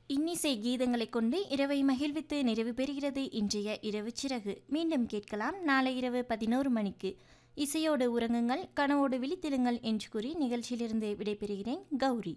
இன்னிசை கீதங்களை கொண்டு இரவை மகிழ்வித்து நிறைவு பெறுகிறது இன்றைய இரவு சிறகு மீண்டும் கேட்கலாம் நாளை இரவு பதினோரு மணிக்கு இசையோடு உறங்குங்கள் கனவோடு விழித்திருங்கள் என்று கூறி நிகழ்ச்சியிலிருந்து விடைபெறுகிறேன் கௌரி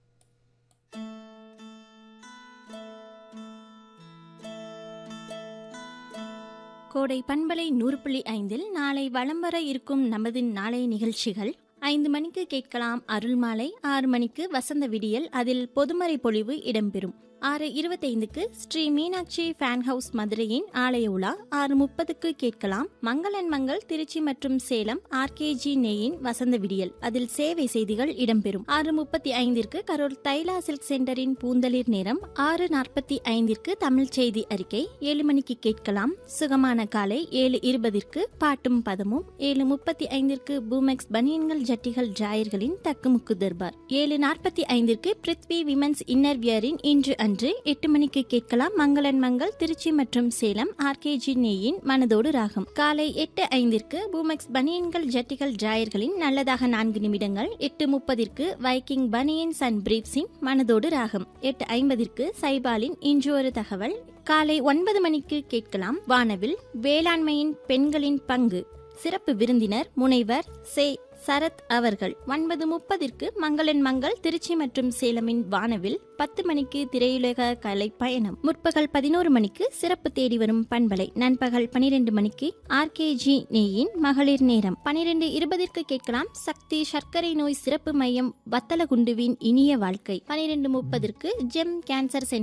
கோடை பண்பலை நூறு புள்ளி ஐந்தில் நாளை வலம் வர இருக்கும் நமது நாளை நிகழ்ச்சிகள் ஐந்து மணிக்கு கேட்கலாம் அருள்மாலை ஆறு மணிக்கு வசந்த விடியல் அதில் பொதுமறை பொழிவு இடம்பெறும் ஆறு இருபத்தைந்துக்கு ஸ்ரீ மீனாட்சி ஃபேன் ஹவுஸ் மதுரையின் ஆலய உலா ஆறு முப்பதுக்கு கேட்கலாம் மங்களன் மங்கள் திருச்சி மற்றும் சேலம் ஆர்கேஜி நெய்யின் வசந்த விடியல் அதில் சேவை செய்திகள் இடம்பெறும் ஆறு முப்பத்தி ஐந்திற்கு கரூர் தைலா சில்க் சென்டரின் பூந்தளிர் நேரம் ஆறு நாற்பத்தி ஐந்திற்கு தமிழ் செய்தி அறிக்கை ஏழு மணிக்கு கேட்கலாம் சுகமான காலை ஏழு இருபதிற்கு பாட்டும் பதமும் ஏழு முப்பத்தி ஐந்திற்கு பூமெக்ஸ் பனியன்கள் ஜட்டிகள் டிராயர்களின் தக்குமுக்கு தர்பார் ஏழு நாற்பத்தி ஐந்திற்கு பிருத்வி விமன்ஸ் இன்னர் வியரின் இன்று அன்று எட்டு மணிக்கு கேட்கலாம் மங்களன் மங்கள் திருச்சி மற்றும் சேலம் ஆர்கேஜி நேயின் மனதோடு ராகம் காலை எட்டு ஐந்திற்கு பூமெக்ஸ் பனியன்கள் ஜட்டிகள் டிராயர்களின் நல்லதாக நான்கு நிமிடங்கள் எட்டு முப்பதிற்கு வைக்கிங் பனியன்ஸ் அண்ட் பிரீப்ஸின் மனதோடு ராகம் எட்டு ஐம்பதிற்கு சைபாலின் இன்று ஒரு தகவல் காலை ஒன்பது மணிக்கு கேட்கலாம் வானவில் வேளாண்மையின் பெண்களின் பங்கு சிறப்பு விருந்தினர் முனைவர் சே சரத் அவர்கள் ஒன்பது முப்பதிற்கு மங்களன் மங்கள் திருச்சி மற்றும் சேலமின் வானவில் பத்து மணிக்கு திரையுலக கலை பயணம் முற்பகல் பதினோரு மணிக்கு சிறப்பு தேடி வரும் பண்பலை நண்பகல் பனிரெண்டு மணிக்கு ஆர்கேஜி நேயின் மகளிர் நேரம் பனிரெண்டு இருபதிற்கு கேட்கலாம் சக்தி சர்க்கரை நோய் சிறப்பு மையம் வத்தலகுண்டுவின் இனிய வாழ்க்கை பனிரெண்டு முப்பதிற்கு ஜெம் கேன்சர் சென்டர்